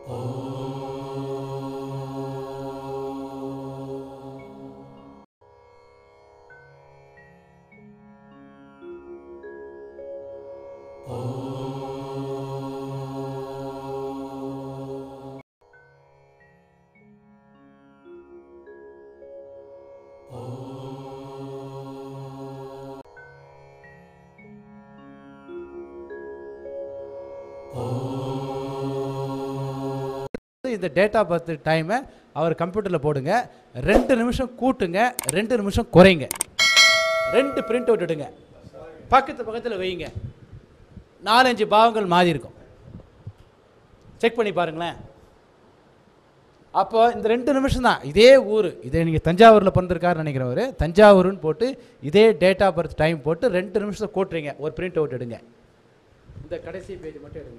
இந்த date of birth டைமை அவர் கம்ப்யூட்டரில் போடுங்க ரெண்டு நிமிஷம் கூட்டுங்க ரெண்டு நிமிஷம் குறைங்க ரெண்டு பிரிண்ட் அவுட் எடுங்க பக்கத்து பக்கத்தில் வைங்க நாலஞ்சு பாவங்கள் மாறி இருக்கும் செக் பண்ணி பாருங்களேன் அப்போ இந்த ரெண்டு நிமிஷம் தான் இதே ஊர் இதே நீங்கள் தஞ்சாவூரில் பிறந்திருக்காருன்னு நினைக்கிறவர் தஞ்சாவூர்னு போட்டு இதே டேட் ஆஃப் பர்த் டைம் போட்டு ரெண்டு நிமிஷத்தை கூட்டுறீங்க ஒரு பிரிண்ட் அவுட் எடுங்க இந்த கடைசி பேஜ் மட்டும் எடுங்க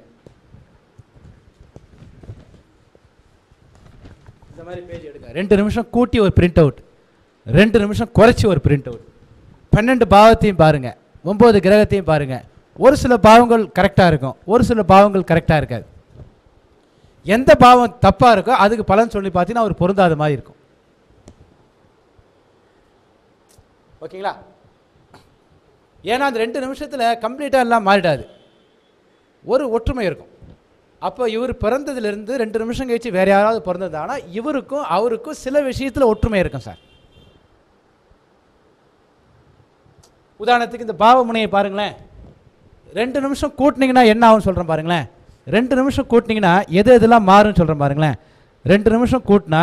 இந்த மாதிரி பேஜ் எடுங்க ரெண்டு நிமிஷம் கூட்டி ஒரு பிரிண்ட் அவுட் ரெண்டு நிமிஷம் குறைச்சி ஒரு பிரிண்ட் அவுட் பன்னெண்டு பாவத்தையும் பாருங்க ஒம்பது கிரகத்தையும் பாருங்க ஒரு சில பாவங்கள் கரெக்டாக இருக்கும் ஒரு சில பாவங்கள் கரெக்டாக இருக்காது எந்த பாவம் தப்பாக இருக்கோ அதுக்கு பலன் சொல்லி பார்த்தீங்கன்னா அவர் பொருந்தாத மாதிரி இருக்கும் ஓகேங்களா ஏன்னா அந்த ரெண்டு நிமிஷத்தில் கம்ப்ளீட்டாக எல்லாம் மாறிடாது ஒரு ஒற்றுமை இருக்கும் அப்போ இவர் பிறந்ததுலேருந்து ரெண்டு நிமிஷம் கழிச்சு வேற யாராவது பிறந்ததானா இவருக்கும் அவருக்கும் சில விஷயத்தில் ஒற்றுமை இருக்கும் சார் உதாரணத்துக்கு இந்த பாவமுனையை பாருங்களேன் ரெண்டு நிமிஷம் கூட்டினீங்கன்னா என்ன ஆகும்னு சொல்கிறேன் பாருங்களேன் ரெண்டு நிமிஷம் கூட்டினீங்கன்னா எது எதெல்லாம் மாறும்னு சொல்கிறேன் பாருங்களேன் ரெண்டு நிமிஷம் கூட்டினா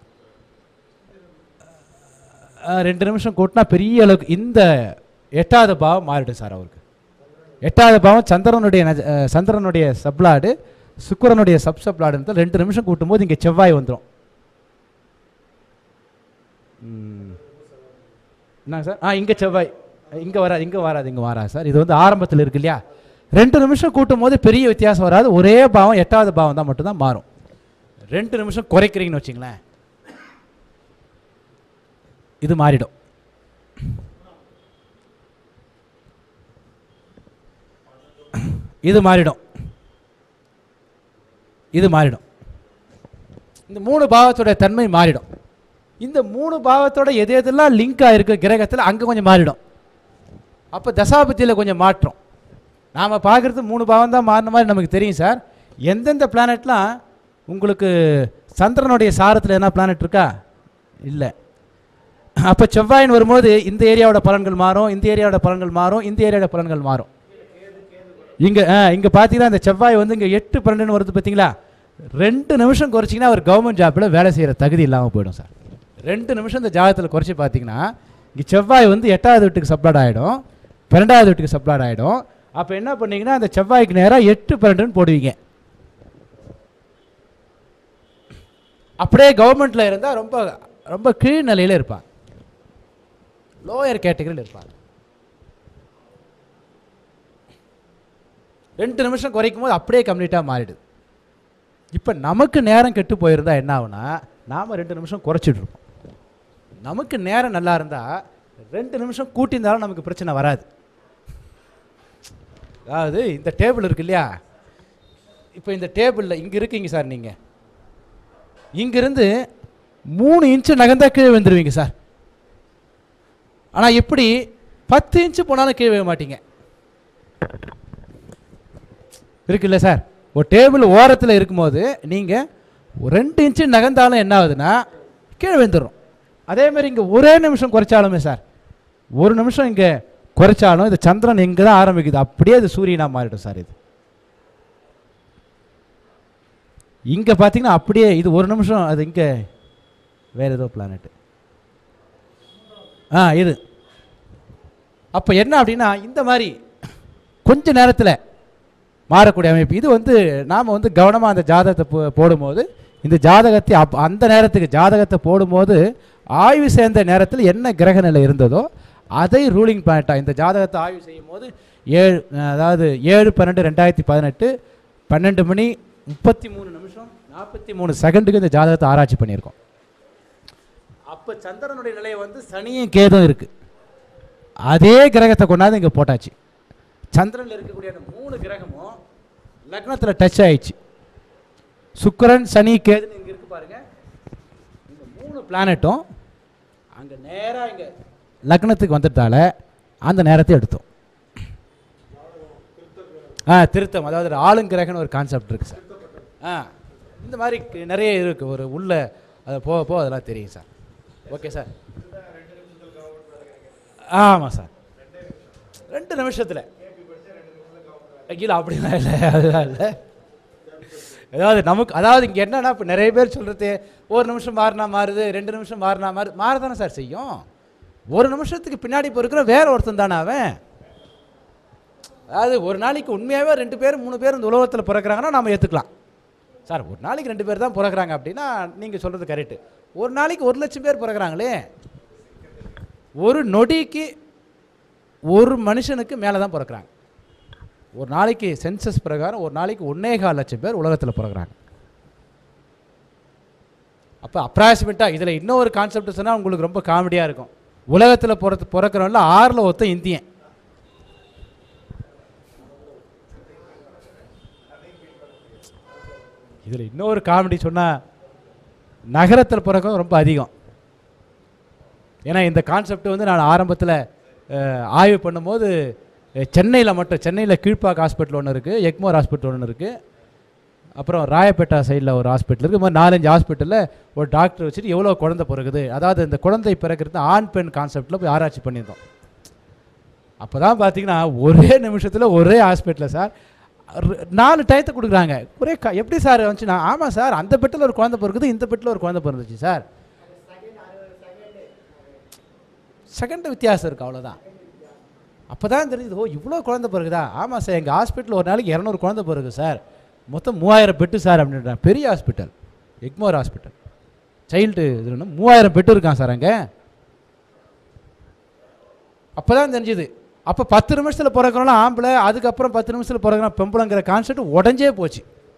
அஹ், ரெண்டு நிமிஷம் கூட்டினா பெரிய அளவுக்கு இந்த எட்டாவது பாவம் மாறிடும் சார் அவருக்கு எட்டாவது பாவம் சந்திரனுடைய நஜ- அஹ், சந்திரனுடைய சப்ளாடு சுக்கிரனுடைய சப் சப்ளாடுன்னு ரெண்டு நிமிஷம் கூட்டும்போது இங்கே செவ்வாய் வந்துடும் என்னங்க சார் ஆ இங்கே செவ்வாய் இங்கே வராது இங்கே வராது இங்கே வராது சார் இது வந்து ஆரம்பத்தில் இருக்கு இல்லையா ரெண்டு நிமிஷம் கூட்டும் போது பெரிய வித்தியாசம் வராது ஒரே பாவம் எட்டாவது பாவம் தான் மட்டும்தான் மாறும் ரெண்டு நிமிஷம் குறைக்கிறீங்கன்னு வச்சுங்களேன் இது மாறிடும் இது மாறிடும் இது மாறிடும் இந்த மூணு பாவத்தோட தன்மை மாறிடும் இந்த மூணு பாவத்தோட எது எதெல்லாம் லிங்க் ஆயிருக்கு கிரகத்தில் அங்கே கொஞ்சம் மாறிடும் அப்போ தசாபத்தியில் கொஞ்சம் மாற்றம் நாம் பார்க்குறது மூணு பாவம் தான் மாறின மாதிரி நமக்கு தெரியும் சார் எந்தெந்த பிளானட்லாம் உங்களுக்கு சந்திரனுடைய சாரத்தில் என்ன பிளானட் இருக்கா இல்லை அப்போ செவ்வாயின் வரும்போது இந்த ஏரியாவோட பலன்கள் மாறும் இந்த ஏரியாவோட பலன்கள் மாறும் இந்த ஏரியாவோட பலன்கள் மாறும் இங்கே ஆ இங்கே பார்த்தீங்கன்னா இந்த செவ்வாய் வந்து இங்கே எட்டு பன்னெண்டுன்னு வருது பார்த்தீங்களா ரெண்டு நிமிஷம் குறைச்சிங்கன்னா அவர் கவர்மெண்ட் ஜாப்பில் வேலை செய்கிற தகுதி இல்லாமல் போயிடும் சார் ரெண்டு நிமிஷம் இந்த ஜாதகத்தில் குறைச்சி பார்த்தீங்கன்னா இங்கே செவ்வாய் வந்து எட்டாவது வீட்டுக்கு சப்ளாட் ஆகிடும் பன்னெண்டாவது வீட்டுக்கு சப்ளாட் ஆகிடும் அப்போ என்ன பண்ணீங்கன்னா அந்த செவ்வாய்க்கு நேராக எட்டு பன்னெண்டுன்னு போடுவீங்க அப்படியே கவர்மெண்ட்டில் இருந்தால் ரொம்ப ரொம்ப கீழ் நிலையில் இருப்பாங்க லோயர் கேட்டகரியில் இருப்பாங்க ரெண்டு நிமிஷம் குறைக்கும் போது அப்படியே கம்ப்ளீட்டாக மாறிடுது இப்போ நமக்கு நேரம் கெட்டு போயிருந்தா என்ன ஆகுனா நாம் ரெண்டு நிமிஷம் குறைச்சிட்டு இருப்போம் நமக்கு நேரம் நல்லா இருந்தால் ரெண்டு நிமிஷம் கூட்டியிருந்தாலும் நமக்கு பிரச்சனை வராது அதாவது இந்த டேபிள் இருக்கு இல்லையா இப்போ இந்த டேபிளில் இங்கே இருக்கீங்க சார் நீங்கள் இங்கிருந்து மூணு இன்ச்சு நகர்ந்தா கீழே வந்துடுவீங்க சார் ஆனால் எப்படி பத்து இன்ச்சு போனாலும் கீழே விழ மாட்டீங்க இருக்குல்ல சார் ஒரு டேபிள் ஓரத்தில் இருக்கும்போது நீங்கள் ரெண்டு இன்ச்சு நகர்ந்தாலும் என்ன ஆகுதுன்னா கீழே விழுந்துடும் அதே மாதிரி இங்கே ஒரே நிமிஷம் குறைச்சாலுமே சார் ஒரு நிமிஷம் இங்கே குறைச்சாலும் இது சந்திரன் இங்கே தான் ஆரம்பிக்குது அப்படியே இது சூரியனாக மாறிடும் சார் இது இங்கே பார்த்தீங்கன்னா அப்படியே இது ஒரு நிமிஷம் அது இங்கே வேறு ஏதோ பிளானெட்டு ஆ இது அப்போ என்ன அப்படின்னா இந்த மாதிரி கொஞ்ச நேரத்தில் மாறக்கூடிய அமைப்பு இது வந்து நாம் வந்து கவனமாக அந்த ஜாதகத்தை போ- போடும்போது இந்த ஜாதகத்தை அப் அந்த நேரத்துக்கு ஜாதகத்தை போடும்போது ஆய்வு சேர்ந்த நேரத்தில் என்ன கிரக நிலை இருந்ததோ அதை ரூலிங் பிளானட்டாக இந்த ஜாதகத்தை ஆய்வு செய்யும் போது ஏழு அதாவது ஏழு பன்னெண்டு ரெண்டாயிரத்தி பதினெட்டு பன்னெண்டு மணி முப்பத்தி மூணு நிமிஷம் நாற்பத்தி மூணு செகண்டுக்கு இந்த ஜாதகத்தை ஆராய்ச்சி பண்ணியிருக்கோம் அப்போ சந்திரனுடைய நிலை வந்து சனியும் கேதும் இருக்குது அதே கிரகத்தை கொண்டாந்து இங்கே போட்டாச்சு சந்திரனில் இருக்கக்கூடிய அந்த மூணு கிரகமும் லக்னத்தில் டச் ஆயிடுச்சு சுக்கிரன் சனி கேதுன்னு இங்கே இருக்கு பாருங்க இந்த மூணு பிளானட்டும் அங்கே நேராக இங்கே லக்னத்துக்கு வந்துட்டால அந்த நேரத்தை எடுத்தோம் ஆ திருத்தம் அதாவது ஆளுங்கிரகன்னு ஒரு கான்செப்ட் இருக்குது சார் ஆ இந்த மாதிரி க- நிறைய இருக்குது ஒரு உள்ள அதை போக போக அதெல்லாம் தெரியும் சார் ஓகே சார் ஆமாம் சார் ரெண்டு நிமிஷத்தில் இல்லை அப்படிலாம் இல்லை அதுதான் இல்லை அதாவது நமக்கு அதாவது இங்கே என்னன்னா இப்போ நிறைய பேர் சொல்கிறது ஒரு நிமிஷம் மாறினா மாறுது ரெண்டு நிமிஷம் மாறினா மாறு மாறதானே சார் செய்யும் ஒரு நிமிஷத்துக்கு பின்னாடி இப்போ இருக்கிற வேற ஒருத்தன் தானே அவன் அதாவது ஒரு நாளைக்கு உண்மையாகவே ரெண்டு பேர் மூணு பேர் இந்த உலகத்தில் பிறக்கிறாங்கன்னா நம்ம ஏற்றுக்கலாம் சார் ஒரு நாளைக்கு ரெண்டு பேர் தான் பிறக்கிறாங்க அப்படின்னா நீங்கள் சொல்கிறது கரெக்டு ஒரு நாளைக்கு ஒரு லட்சம் பேர் பிறக்கிறாங்களே ஒரு நொடிக்கு ஒரு மனுஷனுக்கு மேலே தான் பிறக்கிறாங்க ஒரு நாளைக்கு சென்சஸ் பிரகாரம் ஒரு நாளைக்கு ஒன்னே கால் லட்சம் பேர் உலகத்தில் பிறக்கிறாங்க அப்போ அப்ராக்சிமேட்டாக இதில் இன்னொரு கான்செப்ட் சொன்னால் உங்களுக்கு ரொம்ப காமெடியாக இருக்கும் உலகத்தில் பிறத்து பிறக்கிறவங்கள ஆறில் ஒருத்தன் இந்தியன் இதில் இன்னொரு காமெடி சொன்னால் நகரத்தில் பிறக்கவும் ரொம்ப அதிகம் ஏன்னா இந்த கான்செப்ட் வந்து நான் ஆரம்பத்தில் ஆய்வு பண்ணும்போது சென்னையில் மட்டும் சென்னையில் கீழ்ப்பாக் ஹாஸ்பிட்டல் ஒன்று இருக்குது எக்மோர் ஹாஸ்பிட்டல் ஒன்று இருக்குது அப்புறம் ராயப்பேட்டா சைடில் ஒரு ஹாஸ்பிட்டல் இருக்குது இது மாதிரி நாலஞ்சு ஹாஸ்பிட்டலில் ஒரு டாக்டர் வச்சுட்டு எவ்வளோ குழந்தை பிறகுது அதாவது இந்த குழந்தை பிறக்கிறது ஆண் பெண் கான்செப்டில் போய் ஆராய்ச்சி பண்ணியிருந்தோம் அப்போ தான் பார்த்தீங்கன்னா ஒரே நிமிஷத்தில் ஒரே ஹாஸ்பிட்டலில் சார் ரு- நாலு டயத்தை கொடுக்குறாங்க ஒரே க எப்படி சார் வந்துச்சுன்னா ஆமாம் சார் அந்த பெட்டில் ஒரு குழந்தை பிறகுது இந்த பெட்டில் ஒரு குழந்தை பிறந்துச்சு சார் செகண்ட் வித்தியாசம் இருக்குது அவ்வளோதான் அப்போ தான் தெரியுது ஓ இவ்வளோ குழந்தை பிறகுதா ஆமாம் சார் எங்கள் ஹாஸ்பிட்டல் ஒரு நாளைக்கு இரநூறு குழந்தை பிறகு சார் மொத்தம் மூவாயிரம் பெட்டு சார் அப்படின்றாங்க பெரிய ஹாஸ்பிட்டல் எக்மோர் ஹாஸ்பிட்டல் சைல்டு இதுன்னு மூவாயிரம் பெட்டு இருக்கான் சார் அங்கே அப்போ தான் தெரிஞ்சுது அப்போ பத்து நிமிஷத்தில் பிறக்கிறோம்லாம் ஆம்பளை அதுக்கப்புறம் பத்து நிமிஷத்தில் பிறக்கிறோம் பெம்பளைங்கிற கான்செப்ட் உடஞ்சே போச்சு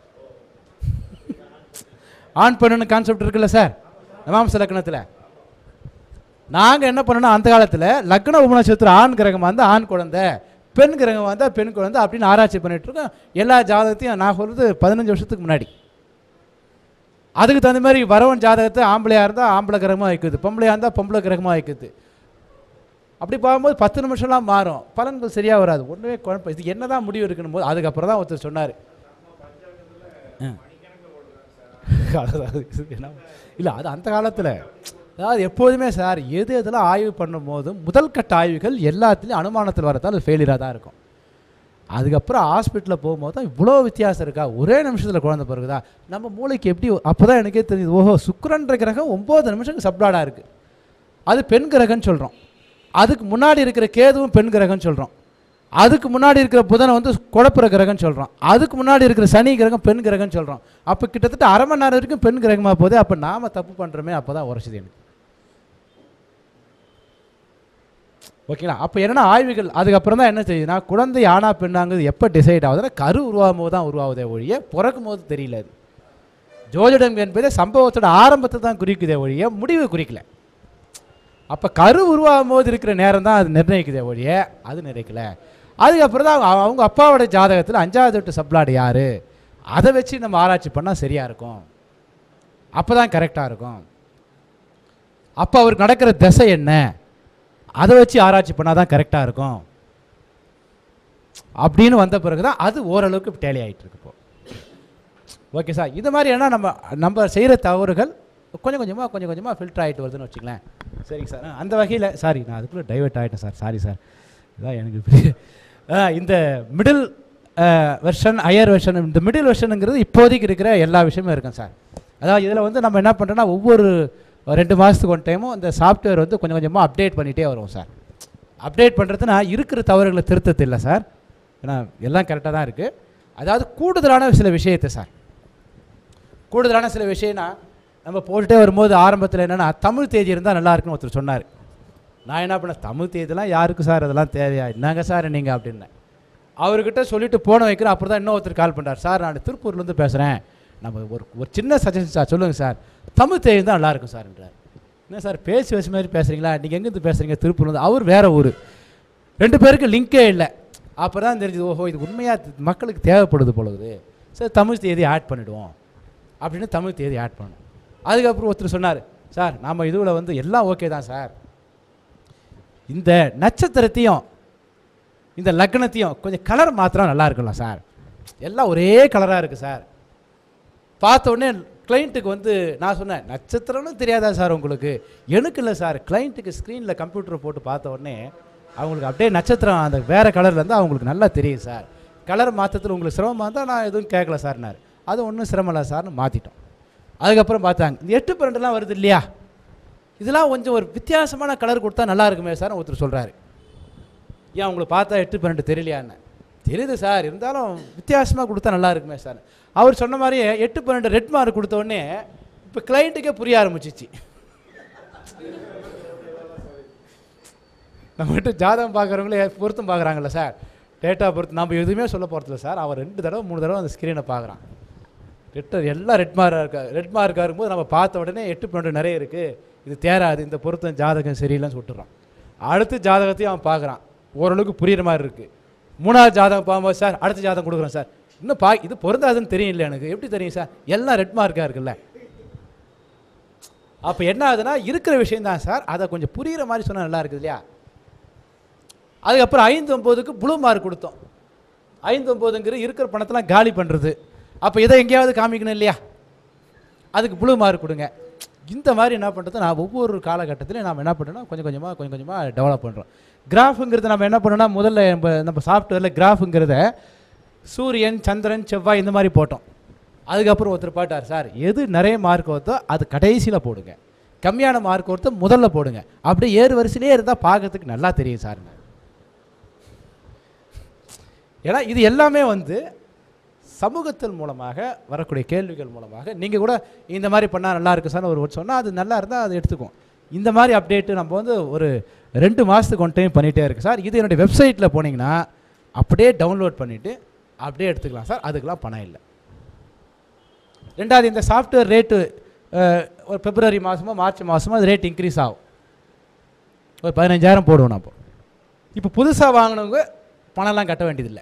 ஆண் பெண்ணுன்னு கான்செப்ட் இருக்குல்ல சார் நவாம்ச லக்னத்தில் நாங்கள் என்ன பண்ணோம்னா அந்த காலத்தில் லக்ன உபநட்சத்திரம் ஆண் கிரகம் வந்து ஆண் குழந்தை பெண் கிரகம் வந்தால் பெண் குழந்தை அப்படின்னு ஆராய்ச்சி பண்ணிட்டு இருக்கோம் எல்லா ஜாதகத்தையும் நான் சொல்கிறது பதினஞ்சு வருஷத்துக்கு முன்னாடி அதுக்கு தகுந்த மாதிரி வரவன் ஜாதகத்தை ஆம்பளையாக இருந்தால் ஆம்பளை கிரகமாக வைக்குது பொம்பளையாக இருந்தால் பொம்பளை கிரகமாக வைக்குது அப்படி பார்க்கும்போது பத்து நிமிஷம்லாம் மாறும் பலன்கள் சரியாக வராது ஒன்றுமே குழப்பம் இது என்ன தான் முடிவு இருக்குன்னு போது அதுக்கப்புறம் தான் ஒருத்தர் சொன்னார் இல்லை அது அந்த காலத்தில் அதாவது எப்போதுமே சார் எது எதெல்லாம் ஆய்வு பண்ணும்போதும் முதல் கட்ட ஆய்வுகள் எல்லாத்துலேயும் அனுமானத்தில் வரதால் ஃபெயிலியராக தான் இருக்கும் அதுக்கப்புறம் ஹாஸ்பிட்டலில் போகும்போது தான் இவ்வளோ வித்தியாசம் இருக்கா ஒரே நிமிஷத்தில் குழந்தை பிறகுதா நம்ம மூளைக்கு எப்படி அப்போ தான் எனக்கே தெரியுது ஓஹோ சுக்கிரன்ற கிரகம் ஒம்பது நிமிஷம் சப்ளாடாக இருக்குது அது பெண் கிரகம்னு சொல்கிறோம் அதுக்கு முன்னாடி இருக்கிற கேதுவும் பெண் கிரகம்னு சொல்கிறோம் அதுக்கு முன்னாடி இருக்கிற புதனை வந்து குழப்புற கிரகம்னு சொல்கிறோம் அதுக்கு முன்னாடி இருக்கிற சனி கிரகம் பெண் கிரகம்னு சொல்கிறோம் அப்போ கிட்டத்தட்ட அரை மணி நேரம் வரைக்கும் பெண் கிரகமாக போகுது அப்போ நாம தப்பு பண்ணுறோமே அப்போ தான் உரைச்சிது எனக்கு ஓகேங்களா அப்போ என்னென்ன ஆய்வுகள் அதுக்கப்புறம் தான் என்ன செய்யுதுன்னா குழந்தை ஆனா பெண்ணாங்கிறது எப்போ டிசைட் ஆகுதுன்னா கரு உருவாகும் போது தான் உருவாகுதே ஒழிய பிறக்கும் போது தெரியல அது ஜோதிடம் என்பது சம்பவத்தோட ஆரம்பத்தை தான் குறிக்குதே ஒழிய முடிவு குறிக்கல அப்போ கரு உருவாகும் போது இருக்கிற நேரம் தான் அது நிர்ணயிக்குதே ஒழிய அது நிர்ணயிக்கல அதுக்கப்புறம் தான் அவங்க- அவங்க அப்பாவோட ஜாதகத்தில் அஞ்சாவது எட்டு சப்ளாடு யார் அதை வச்சு நம்ம ஆராய்ச்சி பண்ணால் சரியாக இருக்கும் அப்போ தான் கரெக்டாக இருக்கும் அப்போ அவருக்கு நடக்கிற திசை என்ன அதை வச்சு ஆராய்ச்சி பண்ணால் தான் கரெக்டாக இருக்கும் அப்படின்னு வந்த பிறகு தான் அது ஓரளவுக்கு டேலி ஆகிட்டு இருக்கு இப்போ ஓகே சார் இது மாதிரி என்ன நம்ம நம்ம செய்கிற தவறுகள் கொஞ்சம் கொஞ்சமாக கொஞ்சம் கொஞ்சமாக ஃபில்டர் ஆகிட்டு வருதுன்னு வச்சுங்களேன் சரிங்க சார் அந்த வகையில் சாரி நான் அதுக்குள்ளே டைவர்ட் ஆகிட்டேன் சார் சாரி சார் இதான் எனக்கு பெரிய ஆ, இந்த மிடில் வெர்ஷன் ஹையர் வெர்ஷன் இந்த மிடில் வெர்ஷனுங்கிறது இப்போதைக்கு இருக்கிற எல்லா விஷயமும் இருக்கும் சார் அதாவது இதில் வந்து நம்ம என்ன பண்ணுறோன்னா ஒவ்வொரு ரெண்டு மாதத்துக்கு ஒன் டைமும் இந்த சாஃப்ட்வேர் வந்து கொஞ்சம் கொஞ்சமாக அப்டேட் பண்ணிகிட்டே வருவோம் சார் அப்டேட் பண்ணுறதுனா இருக்கிற தவறுகளை திருத்தத்து இல்லை சார் ஏன்னா எல்லாம் கரெக்டாக தான் இருக்குது அதாவது கூடுதலான சில விஷயத்தை சார் கூடுதலான சில விஷயம்னா நம்ம போட்டுட்டே வரும்போது ஆரம்பத்தில் என்னென்னா தமிழ் தேதி இருந்தால் நல்லா இருக்குன்னு ஒருத்தர் சொன்னார் நான் என்ன பண்ணேன் தமிழ் தேதிலாம் யாருக்கு சார் அதெல்லாம் தேவையா என்னங்க சார் நீங்கள் அப்படின்னேன் அவர்கிட்ட சொல்லிட்டு போன வைக்கிறேன் அப்புறம் தான் இன்னொருத்தர் கால் பண்ணுறார் சார் நான் திருப்பூர்லேருந்து பேசுகிறேன் நம்ம ஒரு ஒரு சின்ன சஜஷன் சார் சொல்லுங்கள் சார் தமிழ் தேதி தான் நல்லா இருக்கும் சார்ன்றார் என்ன சார் பேசி வச்ச மாதிரி பேசுகிறீங்களா நீங்கள் எங்கேருந்து பேசுகிறீங்க திருப்பூர்லேருந்து அவர் வேற ஊர் ரெண்டு பேருக்கு லிங்கே இல்லை அப்புறம் தான் தெரிஞ்சது ஓஹோ இது உண்மையாக மக்களுக்கு தேவைப்படுது பொழுது சரி தமிழ் தேதி ஆட் பண்ணிவிடுவோம் அப்படின்னு தமிழ் தேதி ஆட் பண்ணணும் அதுக்கப்புறம் ஒருத்தர் சொன்னார் சார் நாம் இதுவில் வந்து எல்லாம் ஓகே தான் சார் இந்த நட்சத்திரத்தையும் இந்த லக்னத்தையும் கொஞ்சம் கலர் மாத்திரம் நல்லா இருக்குல்ல சார் எல்லாம் ஒரே கலராக இருக்குது சார் பார்த்த உடனே கிளைண்ட்டுக்கு வந்து நான் சொன்னேன் நட்சத்திரம்னு தெரியாதா சார் உங்களுக்கு எனக்கு இல்லை சார் கிளைண்ட்டுக்கு ஸ்க்ரீனில் கம்ப்யூட்டர் போட்டு பார்த்த உடனே அவங்களுக்கு அப்படியே நட்சத்திரம் அந்த வேறு கலரில் இருந்தால் அவங்களுக்கு நல்லா தெரியும் சார் கலர் மாற்றத்தில் உங்களுக்கு சிரமமாக இருந்தால் நான் எதுவும் கேட்கல சார்னார் அது ஒன்றும் சிரமம் இல்லை சார்னு மாற்றிட்டோம் அதுக்கப்புறம் பார்த்தாங்க இந்த எட்டு பன்னெண்டுலாம் வருது இல்லையா இதெல்லாம் கொஞ்சம் ஒரு வித்தியாசமான கலர் கொடுத்தா நல்லா இருக்குமே சார் ஒருத்தர் சொல்கிறாரு ஏன் உங்களுக்கு பார்த்தா எட்டு பன்னெண்டு தெரியலையான்னு தெரியுது சார் இருந்தாலும் வித்தியாசமாக கொடுத்தா நல்லா இருக்குமே சார் அவர் சொன்ன மாதிரியே எட்டு பன்னெண்டு ரெட் மார்க் கொடுத்த உடனே இப்போ கிளைண்ட்டுக்கே புரிய ஆரம்பிச்சிச்சு நம்மகிட்ட ஜாதகம் பார்க்குறவங்களே பொருத்தம் பார்க்குறாங்கல்ல சார் டேட்டா பொறுத்து நம்ம எதுவுமே சொல்ல போகிறதில்ல சார் அவன் ரெண்டு தடவை மூணு தடவை அந்த ஸ்க்ரீனை பார்க்குறான் ரெட்டு எல்லாம் ரெட் மார்க்காக இருக்கா ரெட் மார்க்காக இருக்கும்போது நம்ம பார்த்த உடனே எட்டு பன்னெண்டு நிறைய இருக்குது இது தேராது இந்த பொருத்தம் ஜாதகம் சரியில்லைன்னு சொல்லிட்டுறான் அடுத்த ஜாதகத்தையும் அவன் பார்க்குறான் ஓரளவுக்கு புரியுற மாதிரி இருக்குது மூணாவது ஜாதகம் பார்க்கும்போது சார் அடுத்த ஜாதகம் கொடுக்குறேன் சார் இன்னும் பா இது பொருந்தாதுன்னு தெரியல எனக்கு எப்படி தெரியும் சார் எல்லாம் ரெட் மார்க்காக இருக்குல்ல அப்போ என்ன ஆகுதுன்னா இருக்கிற விஷயம் தான் சார் அதை கொஞ்சம் புரிகிற மாதிரி சொன்னால் நல்லா இருக்குது இல்லையா அதுக்கப்புறம் ஐந்து ஒம்போதுக்கு ப்ளூ மார்க் கொடுத்தோம் ஐந்து ஒம்போதுங்கிற இருக்கிற பணத்தெல்லாம் காலி பண்ணுறது அப்போ இதை எங்கேயாவது காமிக்கணும் இல்லையா அதுக்கு ப்ளூ மார்க் கொடுங்க இந்த மாதிரி என்ன பண்ணுறது நான் ஒவ்வொரு காலகட்டத்திலையும் நாம் என்ன பண்ணுறோம்னா கொஞ்சம் கொஞ்சமாக கொஞ்சம் கொஞ்சமாக டெவலப் பண்ணுறோம் கிராஃபுங்கிறது நம்ம என்ன பண்ணோம்னா முதல்ல நம்ம நம்ம சாஃப்ட்வேரில் கிராஃபுங்கிறத சூரியன் சந்திரன் செவ்வாய் இந்த மாதிரி போட்டோம் அதுக்கப்புறம் ஒருத்தர் பாட்டார் சார் எது நிறைய மார்க் வருதோ அது கடைசியில் போடுங்க கம்மியான மார்க் ஒருத்தர் முதல்ல போடுங்க அப்படியே ஏறு வரிசையிலே இருந்தால் பார்க்கறதுக்கு நல்லா தெரியும் சார்ங்க ஏன்னா இது எல்லாமே வந்து சமூகத்தின் மூலமாக வரக்கூடிய கேள்விகள் மூலமாக நீங்கள் கூட இந்த மாதிரி பண்ணால் நல்லா இருக்கு சார் ஒரு சொன்னால் அது நல்லா இருந்தால் அதை எடுத்துக்கும் இந்த மாதிரி அப்டேட்டு நம்ம வந்து ஒரு ரெண்டு மாதத்துக்கு ஒன் டைம் பண்ணிகிட்டே இருக்கு சார் இது என்னுடைய வெப்சைட்டில் போனீங்கன்னா அப்படியே டவுன்லோட் பண்ணிவிட்டு அப்படியே எடுத்துக்கலாம் சார் அதுக்கெலாம் பணம் இல்லை ரெண்டாவது இந்த சாஃப்ட்வேர் ரேட்டு ஒரு பிப்ரவரி மாதமோ மார்ச் மாதமோ அது ரேட் இன்க்ரீஸ் ஆகும் ஒரு பதினஞ்சாயிரம் போடுவோம் நான் இப்போ இப்போ புதுசாக வாங்கினவங்க பணம்லாம் கட்ட வேண்டியதில்லை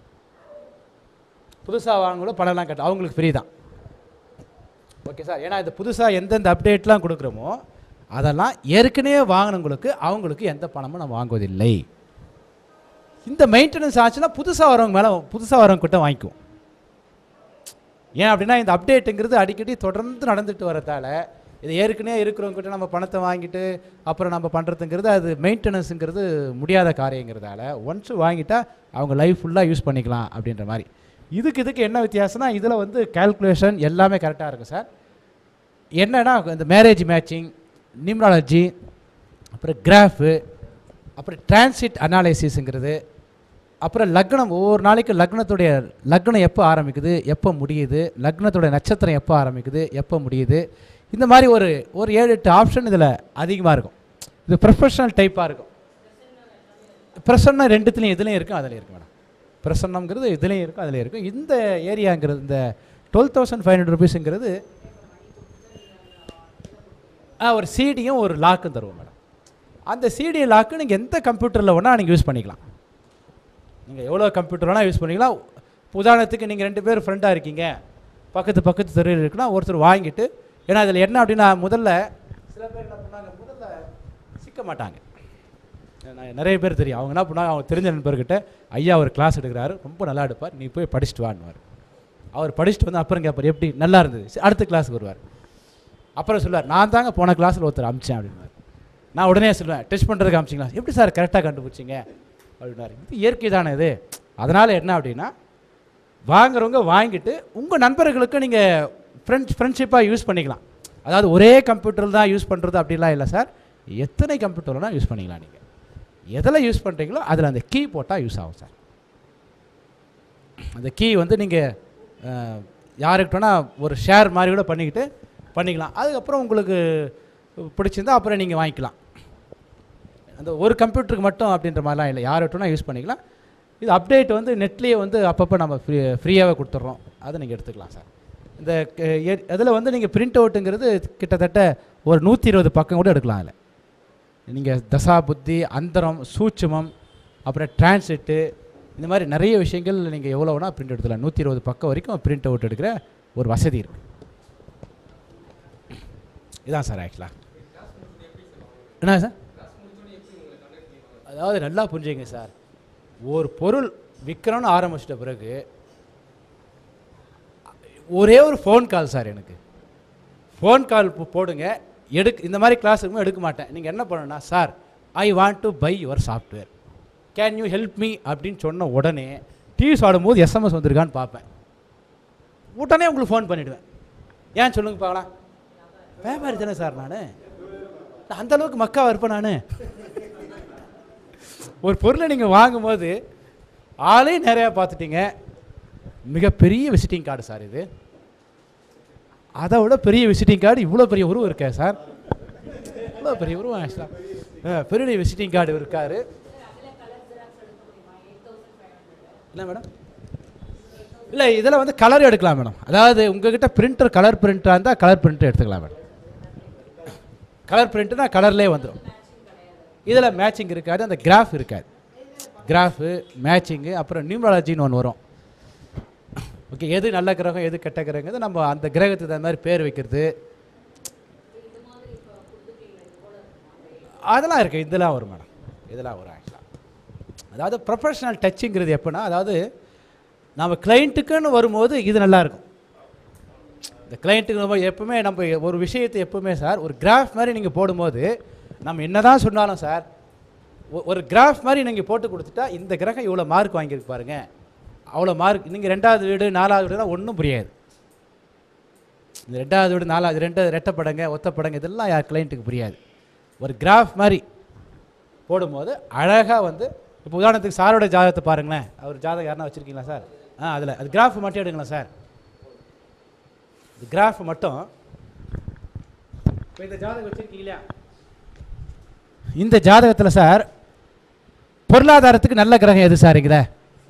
புதுசாக வாங்கணும் பணம்லாம் கட்ட அவங்களுக்கு ஃப்ரீ தான் ஓகே சார் ஏன்னா இந்த புதுசாக எந்தெந்த அப்டேட்லாம் கொடுக்குறோமோ அதெல்லாம் ஏற்கனவே வாங்கினவங்களுக்கு அவங்களுக்கு எந்த பணமும் நம்ம வாங்குவதில்லை இந்த மெயின்டெனன்ஸ் ஆச்சுன்னா புதுசாக வரவங்க மேலே புதுசாக வரவங்க கிட்ட வாங்கிக்குவோம் ஏன் அப்படின்னா இந்த அப்டேட்டுங்கிறது அடிக்கடி தொடர்ந்து நடந்துட்டு வரதால இது ஏற்கனவே இருக்கிறவங்ககிட்ட நம்ம பணத்தை வாங்கிட்டு அப்புறம் நம்ம பண்ணுறதுங்கிறது அது மெயின்டெனன்ஸுங்கிறது முடியாத காரியங்கிறதால ஒன்ஸ் வாங்கிட்டா அவங்க லைஃப் ஃபுல்லாக யூஸ் பண்ணிக்கலாம் அப்படின்ற மாதிரி இதுக்கு இதுக்கு என்ன வித்தியாசம்னா இதில் வந்து கால்குலேஷன் எல்லாமே கரெக்டாக இருக்கும் சார் என்னன்னா இந்த மேரேஜ் மேட்சிங் நிம்ராலஜி அப்புறம் கிராஃபு அப்புறம் டிரான்சிட் அனாலிசிஸுங்கிறது அப்புறம் லக்னம் ஒவ்வொரு நாளைக்கு லக்னத்துடைய லக்னம் எப்போ ஆரம்பிக்குது எப்போ முடியுது லக்னத்துடைய நட்சத்திரம் எப்போ ஆரம்பிக்குது எப்போ முடியுது இந்த மாதிரி ஒரு ஒரு ஏழு எட்டு ஆப்ஷன் இதில் அதிகமாக இருக்கும் இது ப்ரொஃபஷனல் டைப்பாக இருக்கும் பிரசன்னம் ரெண்டுத்துலேயும் இதுலேயும் இருக்கும் அதுலேயும் இருக்கும் மேடம் பிரசன்னம்ங்கிறது இதுலேயும் இருக்கும் அதுலேயும் இருக்கும் இந்த ஏரியாங்கிறது இந்த டுவெல் தௌசண்ட் ஃபைவ் ஹண்ட்ரட் ருபீஸுங்கிறது ஒரு சிடியும் ஒரு லாக்கும் தருவோம் மேடம் அந்த சிடி லாக்கு நீங்கள் எந்த கம்ப்யூட்டரில் வேணால் நீங்கள் யூஸ் பண்ணிக்கலாம் நீங்கள் எவ்வளோ கம்ப்யூட்டர் வேணால் யூஸ் பண்ணிக்கலாம் உதாரணத்துக்கு நீங்கள் ரெண்டு பேர் ஃப்ரெண்டாக இருக்கீங்க பக்கத்து பக்கத்து தெருவில் இருக்குன்னா ஒருத்தர் வாங்கிட்டு ஏன்னா அதில் என்ன அப்படின்னா முதல்ல சில பேர் என்ன பண்ணாங்க முதல்ல சிக்க மாட்டாங்க நான் நிறைய பேர் தெரியும் அவங்க என்ன பண்ணாங்க அவங்க தெரிஞ்ச நண்பர்கிட்ட ஐயா ஒரு கிளாஸ் எடுக்கிறாரு ரொம்ப நல்லா எடுப்பார் நீ போய் படிச்சுட்டு வான்னுவார் அவர் படிச்சுட்டு வந்து அப்புறம் கேட்பார் எப்படி நல்லா இருந்தது சரி, அடுத்த கிளாஸுக்கு வருவார் அப்புறம் சொல்லுவார் நான் தாங்க போன கிளாஸில் ஒருத்தர் அமிச்சேன் அப்படின்னாரு நான் உடனே சொல்லுவேன் டெஸ்ட் பண்ணுறதுக்கு அமிச்சிங்களா எப்படி சார் கரெக்டாக கண்டுபிடிச்சிங்க அப்படின்னாரு இது இயற்கை தானே இது அதனால் என்ன அப்படின்னா வாங்குறவங்க வாங்கிட்டு உங்கள் நண்பர்களுக்கு நீங்கள் ஃப்ரெண்ட்ஸ் ஃப்ரெண்ட்ஷிப்பாக யூஸ் பண்ணிக்கலாம் அதாவது ஒரே கம்ப்யூட்டர் தான் யூஸ் பண்ணுறது அப்படிலாம் இல்லை சார் எத்தனை கம்ப்யூட்டர் வேணால் யூஸ் பண்ணிக்கலாம் நீங்கள் எதில் யூஸ் பண்ணுறீங்களோ அதில் அந்த கீ போட்டால் யூஸ் ஆகும் சார் அந்த கீ வந்து நீங்கள் யாருக்கு வேணால் ஒரு ஷேர் மாதிரி கூட பண்ணிக்கிட்டு பண்ணிக்கலாம் அதுக்கப்புறம் உங்களுக்கு பிடிச்சிருந்தா அப்புறம் நீங்கள் வாங்கிக்கலாம் அந்த ஒரு கம்ப்யூட்டருக்கு மட்டும் அப்படின்ற மாதிரிலாம் இல்லை யார் வேணால் யூஸ் பண்ணிக்கலாம் இது அப்டேட் வந்து நெட்லேயே வந்து அப்பப்போ நம்ம ஃப்ரீ ஃப்ரீயாகவே கொடுத்துட்றோம் அதை நீங்கள் எடுத்துக்கலாம் சார் இந்த அதில் வந்து நீங்கள் பிரிண்ட் அவுட்டுங்கிறது கிட்டத்தட்ட ஒரு நூற்றி இருபது பக்கம் கூட எடுக்கலாம் அதில் நீங்கள் தசா புத்தி அந்தரம் சூட்சுமம் அப்புறம் டிரான்சிட்டு இந்த மாதிரி நிறைய விஷயங்கள் நீங்கள் எவ்வளோ வேணால் பிரிண்ட் எடுத்துக்கலாம் நூற்றி இருபது பக்கம் வரைக்கும் பிரிண்ட் அவுட் எடுக்கிற ஒரு வசதி இருக்குது இதான் சார் ஆக்சுவலாக என்ன சார் அதாவது நல்லா புரிஞ்சுங்க சார் ஒரு பொருள் விற்கிறோன்னு ஆரம்பிச்சிட்ட பிறகு ஒரே ஒரு ஃபோன் கால் சார் எனக்கு ஃபோன் கால் போடுங்க எடுக்க இந்த மாதிரி கிளாஸ் இருக்கும்போது எடுக்க மாட்டேன் நீங்கள் என்ன பண்ணணும்னா sir I want to buy your software can you help me அப்படின்னு சொன்ன உடனே டிவிஸ் ஆடும்போது எஸ்எம்எஸ் வந்திருக்கான்னு பார்ப்பேன் உடனே உங்களுக்கு ஃபோன் பண்ணிவிடுவேன் ஏன் சொல்லுங்க பார்க்கலாம் வியாபாரி தானே சார் நான் அந்த அளவுக்கு மக்காவாக இருப்பேன் நான் ஒரு பொருளை நீங்கள் வாங்கும்போது ஆளையும் நிறையா பார்த்துட்டீங்க மிகப்பெரிய விசிட்டிங் கார்டு சார் இது அதை விட பெரிய விசிட்டிங் கார்டு இவ்வளோ பெரிய உருவம் இருக்கே சார் இவ்வளோ பெரிய உருவம் ஆக்சுவலாக பெரிய விசிட்டிங் கார்டு இருக்காரு என்ன மேடம் இல்லை இதில் வந்து கலர் எடுக்கலாம் மேடம் அதாவது உங்ககிட்ட பிரிண்டர் கலர் பிரிண்டராக இருந்தால் கலர் பிரிண்டர் எடுத்துக்கலாம் மேடம் கலர் பிரிண்ட்னா கலர்லேயே வந்துடும் இதில் மேட்சிங் இருக்காது அந்த கிராஃப் இருக்காது கிராஃபு மேட்சிங்கு அப்புறம் நியூமராலஜின்னு ஒன்று வரும் ஓகே எது நல்ல கிரகம் எது கெட்ட கிரகங்கிறது நம்ம அந்த கிரகத்துக்கு தகுந்த மாதிரி பேர் வைக்கிறது அதெல்லாம் இருக்குது இதெல்லாம் வரும் மேடம் இதெல்லாம் வரும் ஆக்சுவலாக அதாவது ப்ரொஃபஷனல் டச்சுங்கிறது எப்படின்னா அதாவது நம்ம கிளைண்ட்டுக்குன்னு வரும்போது இது நல்லா இருக்கும் இந்த கிளைண்ட்டுக்கு நம்ம எப்பவுமே நம்ம ஒரு விஷயத்தை எப்பவுமே சார் ஒரு கிராஃப் மாதிரி நீங்கள் போடும்போது நம்ம என்ன தான் சொன்னாலும் சார் ஒ- ஒரு கிராஃப் மாதிரி நீங்கள் போட்டு கொடுத்துட்டா இந்த கிரகம் இவ்வளோ மார்க் வாங்கியிருக்கு பாருங்க அவ்வளோ மார்க் நீங்கள் ரெண்டாவது வீடு நாலாவது வீடுலாம் ஒன்றும் புரியாது இந்த ரெண்டாவது வீடு நாலாவது ரெண்டு ரெட்டை படங்க ஒத்த படங்க இதெல்லாம் யார் கிளைண்ட்டுக்கு புரியாது ஒரு கிராஃப் மாதிரி போடும்போது அழகாக வந்து இப்போ உதாரணத்துக்கு சாரோட ஜாதகத்தை பாருங்களேன் அவர் ஜாதகம் யாருன்னா வச்சுருக்கீங்களா சார் ஆ அதில் அது கிராஃப் மட்டும் எடுங்களேன் சார் இந்த கிராஃப் மட்டும் இப்போ இந்த ஜாதகம் வச்சுருக்கீங்க இல்லையா இந்த ஜாதகத்தில் சார் பொருளாதாரத்துக்கு நல்ல கிரகம் எது சார் இருக்குதா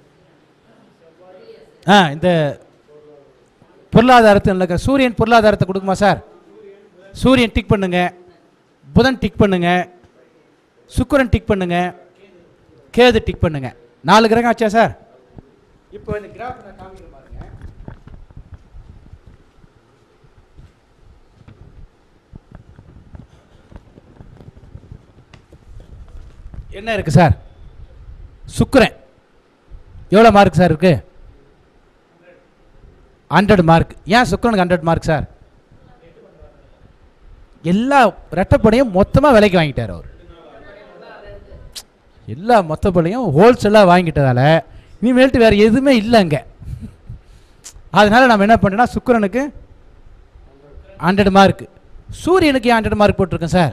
ஆ இந்த பொருளாதாரத்துக்கு நல்ல கிரகம் சூரியன் பொருளாதாரத்தை கொடுக்குமா சார் சூரியன் டிக் பண்ணுங்க புதன் டிக் பண்ணுங்க சுக்கிரன் டிக் பண்ணுங்க கேது டிக் பண்ணுங்க நாலு கிரகம் ஆச்சா சார் இப்போ இந்த கிராஃப் நான் காமிக்கிறேன் பாருங்க என்ன இருக்கு சார் சுக்கிரன் எவ்வளோ மார்க் சார் இருக்கு ஹண்ட்ரட் மார்க் ஏன் சுக்கிரனுக்கு ஹண்ட்ரட் மார்க் சார் எல்லா ரெட்டப்படையும் மொத்தமாக விலைக்கு வாங்கிட்டார் அவர் எல்லா மொத்தப்படையும் ஹோல்சேலாக வாங்கிட்டதால இனிமேல்ட்டு வேறு எதுவுமே இல்லை அங்கே அதனால நம்ம என்ன பண்ணோம்னா சுக்கிரனுக்கு ஹண்ட்ரட் மார்க் சூரியனுக்கு ஏன் ஹண்ட்ரட் மார்க் போட்டிருக்கேன் சார்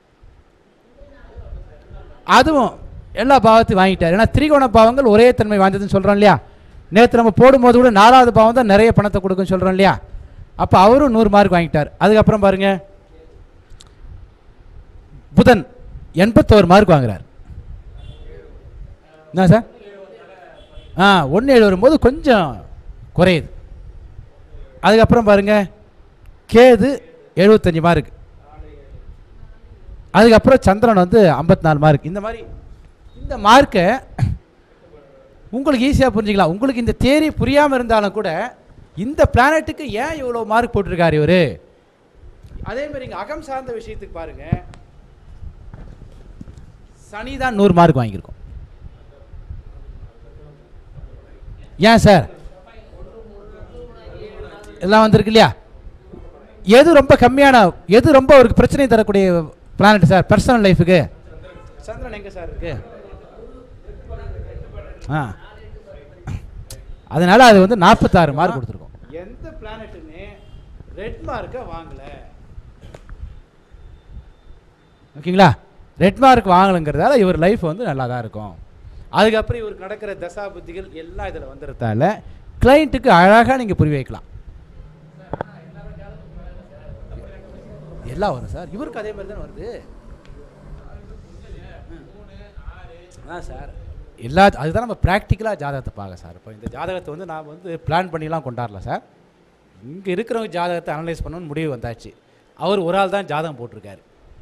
அதுவும் எல்லா பாவத்தையும் வாங்கிட்டார் ஏன்னா திரிகோண பாவங்கள் ஒரே தன்மை வாய்ந்ததுன்னு சொல்கிறோம் இல்லையா நேற்று நம்ம போடும்போது கூட நாலாவது பாவம் தான் நிறைய பணத்தை கொடுக்குன்னு சொல்கிறோம் இல்லையா அப்போ அவரும் நூறு மார்க் வாங்கிட்டார் அதுக்கப்புறம் பாருங்க புதன் எண்பத்தோரு மார்க் வாங்குறார் என்ன சார் ஆ ஒன்று ஏழு வரும்போது கொஞ்சம் குறையுது அதுக்கப்புறம் பாருங்க கேது எழுபத்தஞ்சு மார்க் அதுக்கப்புறம் சந்திரன் வந்து 54 நாலு மார்க் இந்த மாதிரி இந்த மார்க்கை உங்களுக்கு ஈஸியாக புரிஞ்சுக்கலாம் உங்களுக்கு இந்த தேரி புரியாமல் இருந்தாலும் கூட இந்த பிளானட்டுக்கு ஏன் இவ்வளோ மார்க் போட்டிருக்காரு இவர் அதே மாதிரி இங்கே அகம் சார்ந்த விஷயத்துக்கு பாருங்க சனி தான் நூறு மார்க் வாங்கியிருக்கோம் ஏன் சார் எல்லாம் வந்திருக்கு இல்லையா எது ரொம்ப கம்மியான எது ரொம்ப அவருக்கு பிரச்சனை தரக்கூடிய பிளானட் சார் பர்சனல் லைஃபுக்கு சந்திரன் எங்கே சார் இருக்கு ஆ அதனால அது வந்து நாற்பத்தாறு மார்க் கொடுத்துருக்கோம் எந்த பிளானட்டுமே ரெட் மார்க்கை வாங்கல ஓகேங்களா ரெட் மார்க் வாங்கலைங்கிறதால இவர் லைஃப் வந்து நல்லா தான் இருக்கும் அதுக்கப்புறம் இவருக்கு நடக்கிற தசா புத்திகள் எல்லாம் இதில் வந்துடுறதால கிளைண்ட்டுக்கு அழகாக நீங்கள் புரிய வைக்கலாம் எல்லாம் வரும் சார் இவருக்கு அதே மாதிரி தான் வருது ஆ சார் எல்லா அதுதான் நம்ம ப்ராக்டிக்கலாக ஜாதகத்தை பார்க்க சார் இப்போ இந்த ஜாதகத்தை வந்து நான் வந்து பிளான் பண்ணிலாம் கொண்டாடல சார் இங்கே இருக்கிறவங்க ஜாதகத்தை அனலைஸ் பண்ணணும்னு முடிவு வந்தாச்சு அவர் ஒரு ஆள் தான் ஜாதகம் போட்டிருக்காரு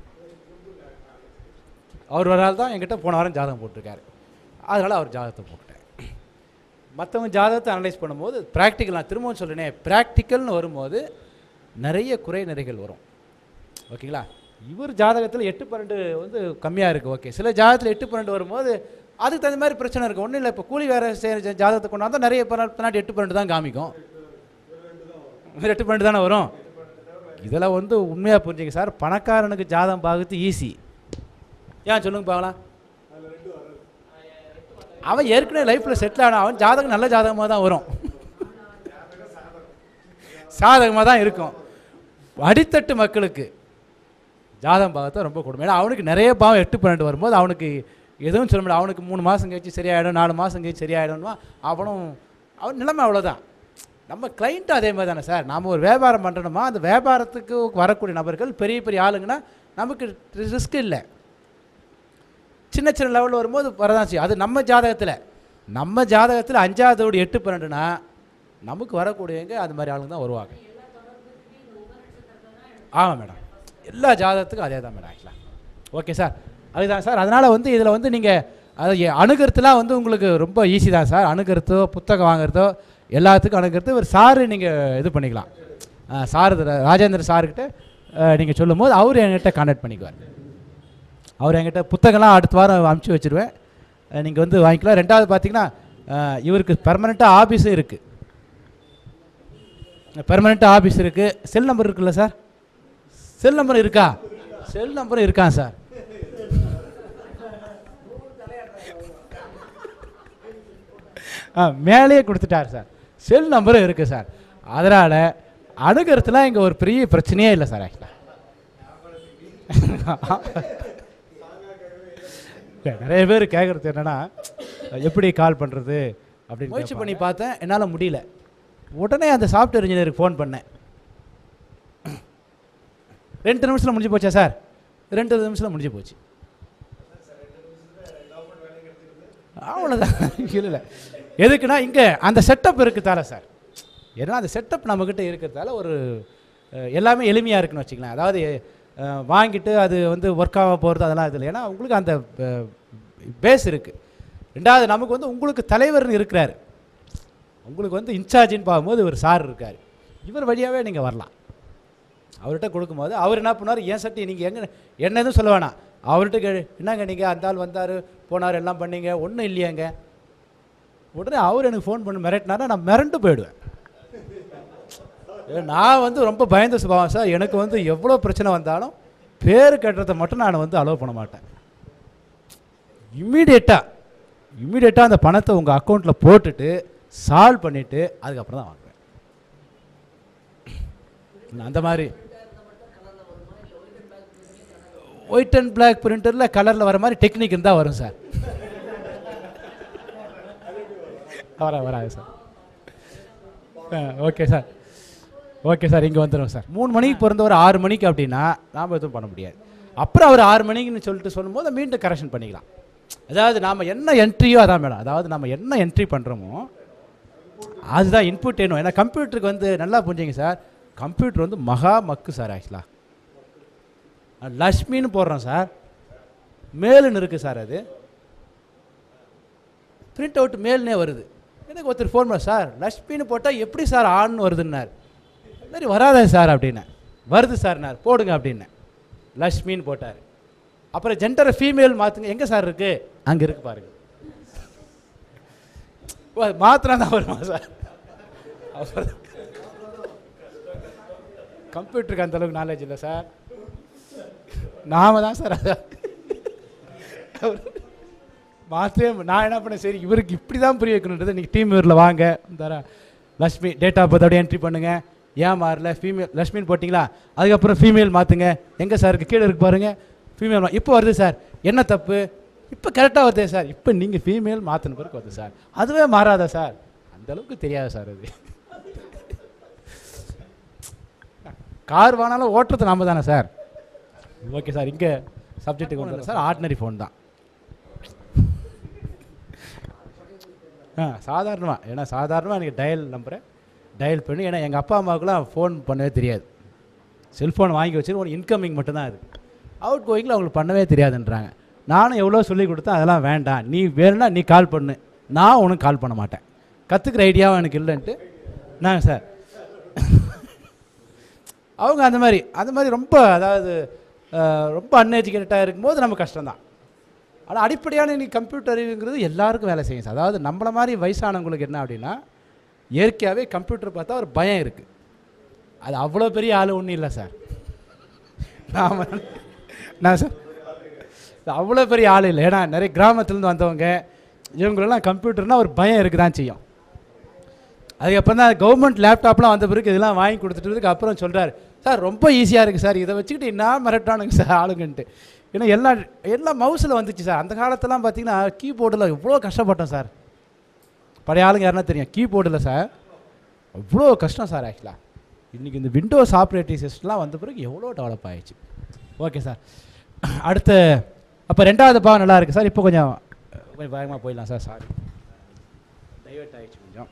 அவர் ஒரு ஆள் தான் என்கிட்ட போன வாரம் ஜாதகம் போட்டிருக்காரு அதனால் அவர் ஜாதகத்தை போட்டுட்டேன் மற்றவங்க ஜாதகத்தை அனலைஸ் பண்ணும்போது ப்ராக்டிக்கல் நான் திரும்பவும் சொல்லினேன் ப்ராக்டிக்கல்னு வரும்போது நிறைய குறை நிறைகள் வரும் ஓகேங்களா இவர் ஜாதகத்தில் எட்டு பன்னெண்டு வந்து கம்மியாக இருக்குது ஓகே சில ஜாதகத்தில் எட்டு பன்னெண்டு வரும்போது அதுக்கு தகுந்த மாதிரி பிரச்சனை இருக்குது ஒன்றும் இல்லை இப்போ கூலி வேறு செய்கிற ஜாதகத்தை கொண்டாந்தா நிறைய பின்னாடி எட்டு பன்னெண்டு தான் காமிக்கும் இவர் எட்டு பன்னெண்டு தானே வரும் இதெல்லாம் வந்து உண்மையாக புரிஞ்சுங்க சார் பணக்காரனுக்கு ஜாதகம் பார்க்கறது ஈஸி ஏன் சொல்லுங்க பார்க்கலாம் அவன் ஏற்கனவே லைஃப்பில் செட்டில் ஆன அவன் ஜாதகம் நல்ல ஜாதகமாக தான் வரும் சாதகமாக தான் இருக்கும் அடித்தட்டு மக்களுக்கு ஜாதகம் பார்த்தா ரொம்ப கொடுமை ஏன்னா அவனுக்கு நிறைய பாவம் எட்டு பன்னெண்டு வரும்போது அவனுக்கு எதுவும் சொல்ல முடியாது அவனுக்கு மூணு மாதம் கழிச்சு சரியாயிடும் நாலு மாதம் கழிச்சு சரியாயிடும்னா அவனும் அவன் நிலைமை அவ்வளோதான் நம்ம கிளைண்ட்டும் அதே மாதிரி தானே சார் நாம் ஒரு வியாபாரம் பண்ணுறோமா அந்த வியாபாரத்துக்கு வரக்கூடிய நபர்கள் பெரிய பெரிய ஆளுங்கன்னா நமக்கு ரிஸ்க் இல்லை சின்ன சின்ன லெவலில் வரும்போது வரதான் செய்யும் அது நம்ம ஜாதகத்தில் நம்ம ஜாதகத்தில் அஞ்சாவதோடு எட்டு பன்னெண்டுனா நமக்கு வரக்கூடியவங்க அது மாதிரி ஆளுங்க தான் வருவாங்க ஆமாம் மேடம் எல்லா ஜாதகத்துக்கும் அதே தான் மேடம் ஆக்சுவலாக ஓகே சார் அதுதான் சார் அதனால் வந்து இதில் வந்து நீங்கள் அதை எ- அணுகிறதுலாம் வந்து உங்களுக்கு ரொம்ப ஈஸி தான் சார் அணுகிறதோ புத்தகம் வாங்குறதோ எல்லாத்துக்கும் அணுகிறது ஒரு சாரு நீங்கள் இது பண்ணிக்கலாம் ஆ, சார் ராஜேந்திர சாருக்கிட்ட நீங்கள் சொல்லும் போது அவர் என்கிட்ட கான்டாக்ட் பண்ணிக்குவார் அவர் என்கிட்ட புத்தகம்லாம் அடுத்த வாரம் அனுப்பிச்சி வச்சுருவேன் நீங்கள் வந்து வாங்கிக்கலாம் ரெண்டாவது பார்த்தீங்கன்னா அஹ், இவருக்கு பெர்மனெண்ட்டாக ஆஃபீஸும் இருக்குது பெர்மனெண்ட்டாக ஆஃபீஸ் இருக்குது செல் நம்பர் இருக்குல்ல சார் செல் நம்பர் இருக்கா செல் நம்பரும் இருக்கா சார் ஆ மேலேயே கொடுத்துட்டார் சார் செல் நம்பரும் இருக்குது சார் அதனால் அணுகிறதுலாம் இங்கே ஒரு பெரிய பிரச்சனையே இல்லை சார் ஆக்சுவலாக இல்ல, நிறைய பேர் கேட்குறது என்னன்னா எப்படி கால் பண்ணுறது அப்படின்னு முயற்சி பண்ணி பார்த்தேன் என்னால் முடியல உடனே அந்த சாஃப்ட்வேர் இன்ஜினியருக்கு ஃபோன் பண்ணேன் ரெண்டு நிமிஷத்தில் முடிஞ்சு போச்சா சார் ரெண்டு நிமிஷத்தில் முடிஞ்சு போச்சு அவ்வளோதான் இல்லை இல்லை எதுக்குன்னா இங்கே அந்த செட்டப் இருக்குதால சார் ஏன்னா அந்த செட்டப் நம்மக்கிட்ட இருக்கிறதால ஒரு அஹ், எல்லாமே எளிமையாக இருக்குன்னு வச்சுக்கலாம் அதாவது அஹ், வாங்கிட்டு அது வந்து ஒர்க் ஆக போகிறது அதெல்லாம் இது இல்லை ஏன்னா உங்களுக்கு அந்த பேஸ் இருக்குது ரெண்டாவது நமக்கு வந்து உங்களுக்கு தலைவர்னு இருக்கிறாரு உங்களுக்கு வந்து இன்சார்ஜின்னு பார்க்கும்போது ஒரு சார் இருக்கார் இவர் வழியாகவே நீங்கள் வரலாம் அவர்கிட்ட கொடுக்கும்போது அவர் என்ன பண்ணார் என் சட்டி நீங்கள் எங்கே என்ன எதுவும் சொல்ல வேணாம் அவர்கிட்ட கேளு என்னங்க நீங்கள் அந்த ஆள் வந்தார் போனார் எல்லாம் பண்ணீங்க ஒன்றும் இல்லையாங்க உடனே அவர் எனக்கு ஃபோன் பண்ணி மிரட்டினாரா நான் மிரண்டு போயிடுவேன் ஏ, நான் வந்து ரொம்ப பயந்த சுபாவம் சார் எனக்கு வந்து எவ்வளோ பிரச்சனை வந்தாலும் பேர் கட்டுறதை மட்டும் நான் வந்து அலோவ் பண்ண மாட்டேன் இம்மீடியட்டாக இம்மீடியட்டாக அந்த பணத்தை உங்கள் அக்கௌண்ட்டில் போட்டுட்டு சால்வ் பண்ணிவிட்டு அதுக்கப்புறம் தான் வாங்குவேன் நான் அந்த மாதிரி ஒயிட் அண்ட் பிளாக் பிரிண்டரில் கலரில் வர மாதிரி டெக்னிக் இருந்தால் வரும் சார் வர வராது sir okay sir okay sir இங்கே வந்துடும் சார் மூணு மணிக்கு பிறந்தவர் ஆறு மணிக்கு அப்படின்னா நாம் எதுவும் பண்ண முடியாது அப்புறம் அவர் ஆறு மணிக்குன்னு சொல்லிட்டு சொல்லும்போது மீண்டும் கரெக்ஷன் பண்ணிக்கலாம் அதாவது நாம் என்ன என்ட்ரியோ அதான் மேடம் அதாவது நம்ம என்ன என்ட்ரி பண்ணுறோமோ அதுதான் இன்புட் வேணும் ஏன்னா கம்ப்யூட்டருக்கு வந்து நல்லா புரிஞ்சுங்க சார் கம்ப்யூட்டர் வந்து மகா மக்கு சார் ஆக்சுவலாக லக்ஷ்மின்னு போடுறோம் சார் மேலுன்னு இருக்குது சார் அது பிரிண்ட் அவுட் மேல்னே வருது எனக்கு ஒருத்தர் ஃபோன் பண்ண சார் லக்ஷ்மின்னு போட்டால் எப்படி சார் ஆன்னு வருதுன்னார் "அது மாதிரி வராதே சார் அப்படின்னேன் வருது சார்னார் போடுங்க அப்படின்னேன் லக்ஷ்மின்னு போட்டார் அப்புறம் ஜென்டரை ஃபீமேல் மாற்றுங்க எங்கே சார் இருக்குது அங்கே இருக்கு பாருங்க ஓ மாத்திரம் தான் வருமா சார் அப்புறம் கம்ப்யூட்டருக்கு அந்த அளவுக்கு நாலேஜ் இல்லை சார் நாம தான் சார் அதை மாற்றவே நான் என்ன பண்ணேன் சரி இவருக்கு இப்படி தான் புரிய வைக்கணுன்றது நீங்கள் டீம் இவரில் வாங்க தர லக்ஷ்மி டேட் ஆஃப் பர்த் அப்படியே என்ட்ரி பண்ணுங்க ஏன் மாறல ஃபீமேல் லக்ஷ்மின்னு போட்டிங்களா அதுக்கப்புறம் ஃபீமேல் மாற்றுங்க எங்கே சார் இருக்கு கீழே இருக்கு பாருங்க ஃபீமேல் இப்போ வருது சார் என்ன தப்பு இப்போ கரெக்டாக வருதே சார் இப்போ நீங்கள் ஃபீமேல் மாற்றின பிறகு வருது சார் அதுவே மாறாதா சார் அந்த அளவுக்கு தெரியாது சார் அது கார் வாங்கினாலும் ஓட்டுறது நாம தானே சார் ஓகே சார் இங்கே சப்ஜெக்ட்டுக்கு வந்து சார் ஆர்டினரி ஃபோன் தான் ஆ சாதாரணமாக ஏன்னா சாதாரணமாக எனக்கு டயல் நம்பரை டயல் பண்ணி ஏன்னா எங்கள் அப்பா அம்மாவுக்குலாம் ஃபோன் பண்ணவே தெரியாது செல்ஃபோன் வாங்கி வச்சு ஒரு இன்கமிங் மட்டும்தான் அது அவுட் கோயிங்கில் அவங்களுக்கு பண்ணவே தெரியாதுன்றாங்க நானும் எவ்வளோ சொல்லி கொடுத்தேன் அதெல்லாம் வேண்டாம் நீ வேணும்னா நீ கால் பண்ணு நான் உனக்கு கால் பண்ண மாட்டேன் கற்றுக்கிற ஐடியாவும் எனக்கு இல்லைன்ட்டு நாங்கள் சார் அவங்க அந்த மாதிரி அந்த மாதிரி ரொம்ப அதாவது அஹ், ரொம்ப அன்எஜுகேட்டடாக இருக்கும்போது நம்ம கஷ்டம்தான் ஆனால் அடிப்படையான இன்னைக்கு கம்ப்யூட்டர் அறிவுங்கிறது எல்லாருக்கும் வேலை செய்யும் சார் அதாவது நம்மள மாதிரி வயசானவங்களுக்கு என்ன அப்படின்னா இயற்கையாகவே கம்ப்யூட்டர் பார்த்தா ஒரு பயம் இருக்குது அது அவ்வளோ பெரிய ஆள் ஒன்றும் இல்லை சார் நாம நான் சார் இது அவ்வளோ பெரிய ஆள் இல்லை ஏன்னா நிறைய கிராமத்துலேருந்து வந்தவங்க இவங்களெல்லாம் கம்ப்யூட்டர்னால் ஒரு பயம் இருக்க தான் செய்யும் அதுக்கப்புறம் தான் கவர்மெண்ட் லேப்டாப்லாம் வந்த பிறகு இதெல்லாம் வாங்கி கொடுத்துட்டதுக்கு அப்புறம் சொல்கிறாரு சார் ரொம்ப ஈஸியாக இருக்குது சார் இதை வச்சுக்கிட்டு என்ன மிரட்டானுங்க சார் ஆளுங்கன்ட்டு ஏன்னா எல்லா எல்லாம் மவுஸில் வந்துச்சு சார் அந்த காலத்தெல்லாம் பார்த்தீங்கன்னா கீபோர்டில் எவ்வளோ கஷ்டப்பட்டோம் சார் பழைய ஆளுங்க யாருன்னா தெரியும் கீபோர்டில் சார் அவ்வளோ கஷ்டம் சார் ஆக்சுவலாக இன்றைக்கி இந்த விண்டோஸ் ஆப்ரேட்டிங் சிஸ்டம்லாம் வந்த பிறகு எவ்வளோ டெவலப் ஆயிடுச்சு ஓகே சார் அடுத்து அப்போ ரெண்டாவது பாவம் நல்லா இருக்குது சார் இப்போ கொஞ்சம் கொஞ்சம் வேகமாக போயிடலாம் சார் சாரி டைவர்ட் ஆயிடுச்சு கொஞ்சம்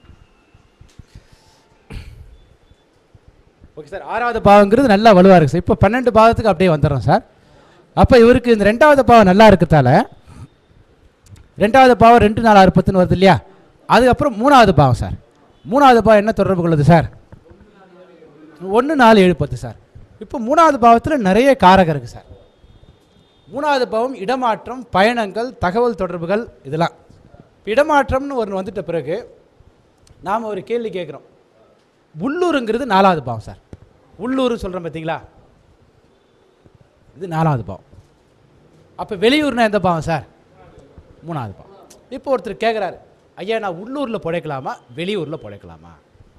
ஓகே சார் ஆறாவது பாவங்கிறது நல்லா வலுவாக இருக்குது சார் இப்போ பன்னெண்டு பாவத்துக்கு அப்படியே வந்துடுறோம் சார் அப்போ இவருக்கு இந்த ரெண்டாவது பாவம் நல்லா இருக்கிறதால ரெண்டாவது பாவம் ரெண்டு நாலு ஆறு பத்துன்னு வருது இல்லையா அதுக்கப்புறம் மூணாவது பாவம் சார் மூணாவது பாவம் என்ன தொடர்பு கொள்ளுது சார் ஒன்று நாலு ஏழு பத்து சார் இப்போ மூணாவது பாவத்தில் நிறைய காரகம் இருக்குது சார் மூணாவது பாவம் இடமாற்றம் பயணங்கள் தகவல் தொடர்புகள் இதெல்லாம் இப்ப இடமாற்றம்னு ஒன்று வந்துட்ட பிறகு நாம் ஒரு கேள்வி கேட்குறோம் உள்ளூருங்கிறது நாலாவது பாவம் சார் உள்ளூர் சொல்கிறோம் பார்த்தீங்களா இது நாலாவது பாவம் அப்போ வெளியூர்னா எந்த பாவம் சார் மூணாவது பாவம் இப்போ ஒருத்தர் கேட்குறாரு ஐயா நான் உள்ளூரில் பிழைக்கலாமா வெளியூரில் பிழைக்கலாமா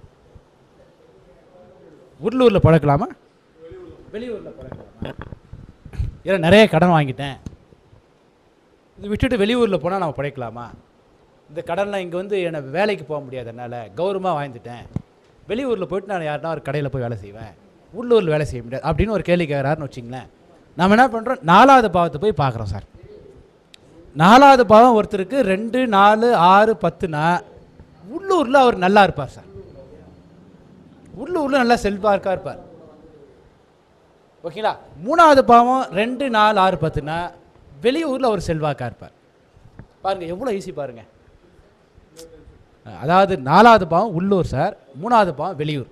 உள்ளூரில் பிழைக்கலாமா வெளியூரில் பிழைக்கலாமா ஏன்னா நிறைய கடன் வாங்கிட்டேன் இது விட்டுட்டு வெளியூரில் போனால் நம்ம பிழைக்கலாமா இந்த கடன்லாம் இங்கே வந்து என்னை வேலைக்கு போக முடியாது என்னால் கௌரவமாக வாழ்ந்துட்டேன் வெளியூரில் போயிட்டு நான் யாருன்னா ஒரு கடையில் போய் வேலை செய்வேன் உள்ளூரில் வேலை செய்ய முடியாது அப்படின்னு ஒரு கேள்வி கேட்குறாருன்னு வச்சிங்களேன் நம்ம என்ன பண்ணுறோம் நாலாவது பாவத்தை போய் பார்க்குறோம் சார் நாலாவது பாவம் ஒருத்தருக்கு ரெண்டு நாலு ஆறு பத்துனா உள்ளூரில் அவர் நல்லா இருப்பார் சார் உள்ளூரில் நல்லா செல்வார்க்காக இருப்பார் ஓகேங்களா மூணாவது பாவம் ரெண்டு நாலு ஆறு பத்துனா வெளியூரில் அவர் செல்வாக்காக இருப்பார் பாருங்கள் எவ்வளோ ஈஸி பாருங்கள் அதாவது நாலாவது பாவம் உள்ளூர் சார் மூணாவது பாவம் வெளியூர்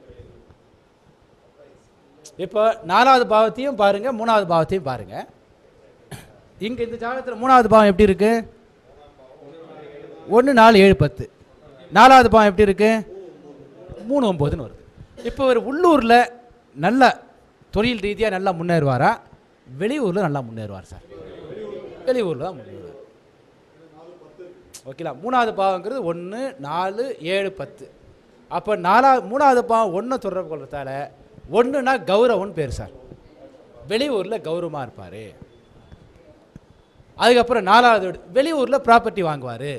இப்போ நாலாவது பாவத்தையும் பாருங்கள் மூணாவது பாவத்தையும் பாருங்கள் இங்கே இந்த ஜாதகத்தில் மூணாவது பாவம் எப்படி இருக்கு ஒன்று நாலு ஏழு பத்து நாலாவது பாவம் எப்படி இருக்கு மூணு ஒம்போதுன்னு வருது இப்போ ஒரு உள்ளூரில் நல்ல தொழில் ரீதியாக நல்லா முன்னேறுவாரா வெளியூரில் நல்லா முன்னேறுவார் சார் வெளியூரில் தான் முன்னேறுவார் ஓகேலா மூணாவது பாவங்கிறது ஒன்று நாலு ஏழு பத்து அப்போ நாலா மூணாவது பாவம் ஒன்று தொடர்பு கொள்றதால ஒன்றுனா கௌரவம்னு பேர் சார் வெளியூரில் கௌரவமாக இருப்பார் அதுக்கப்புறம் நாலாவது வீடு வெளியூரில் ப்ராப்பர்ட்டி வாங்குவார்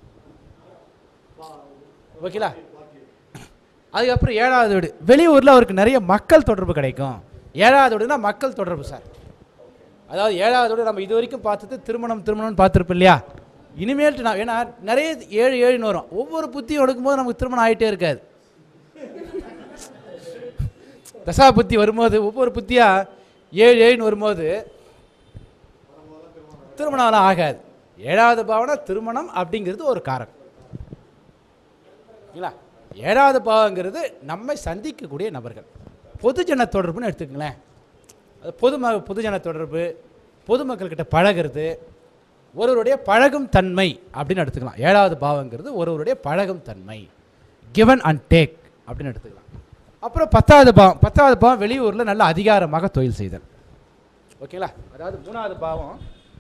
ஓகேலா அதுக்கப்புறம் ஏழாவது வீடு வெளியூரில் அவருக்கு நிறைய மக்கள் தொடர்பு கிடைக்கும் ஏழாவது வீடுனா மக்கள் தொடர்பு சார் அதாவது ஏழாவது வீடு நம்ம இது வரைக்கும் பார்த்தது திருமணம் திருமணம்னு பார்த்துருப்போம் இல்லையா இனிமேல்ட்டு நான் ஏன்னா நிறைய ஏழு ஏழுன்னு வரும் ஒவ்வொரு புத்தியும் எடுக்கும்போது நமக்கு திருமணம் ஆகிட்டே இருக்காது தசா புத்தி வரும்போது ஒவ்வொரு புத்தியா ஏழு ஏழுன்னு வரும்போது திருமணம்லாம் ஆகாது ஏழாவது பாவனா திருமணம் அப்படிங்கிறது ஒரு காரணம் இல்லைங்களா ஏழாவது பாவங்கிறது நம்மை சந்திக்கக்கூடிய நபர்கள் பொதுஜன தொடர்புன்னு எடுத்துக்கங்களேன் அது பொதும பொதுஜன தொடர்பு பொதுமக்கள்கிட்ட பழகிறது ஒருவருடைய பழகும் தன்மை அப்படின்னு எடுத்துக்கலாம் ஏழாவது பாவங்கிறது ஒருவருடைய பழகும் தன்மை கிவன் அண்ட் டேக் அப்படின்னு எடுத்துக்கலாம் அப்புறம் பத்தாவது பாவம் பத்தாவது பாவம் வெளியூரில் நல்ல அதிகாரமாக தொழில் செய்தல் ஓகேங்களா அதாவது மூணாவது பாவம்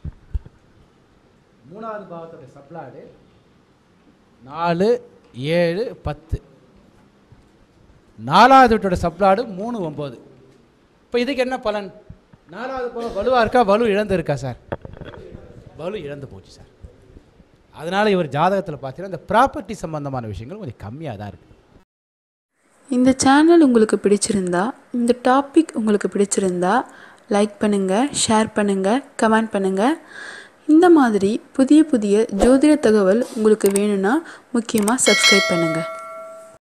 மூணாவது பாவத்தோட சப்ளாடு நாலு ஏழு பத்து நாலாவது வீட்டோட சப்ளாடு மூணு ஒம்பது இப்போ இதுக்கு என்ன பலன் நாலாவது பாவம் வலுவாக இருக்கா வலு இழந்து இருக்கா சார் வலு இழந்து போச்சு சார் அதனால் இவர் ஜாதகத்தில் பார்த்தீங்கன்னா இந்த ப்ராப்பர்ட்டி சம்பந்தமான விஷயங்கள் கொஞ்சம் கம்மியாக தான் இருக்குது இந்த சேனல் உங்களுக்கு பிடிச்சிருந்தா இந்த டாபிக் உங்களுக்கு பிடிச்சிருந்தா லைக் பண்ணுங்கள் ஷேர் பண்ணுங்கள் கமெண்ட் பண்ணுங்கள் இந்த மாதிரி புதிய புதிய ஜோதிட தகவல் உங்களுக்கு வேணும்னா முக்கியமாக சப்ஸ்கிரைப் பண்ணுங்கள்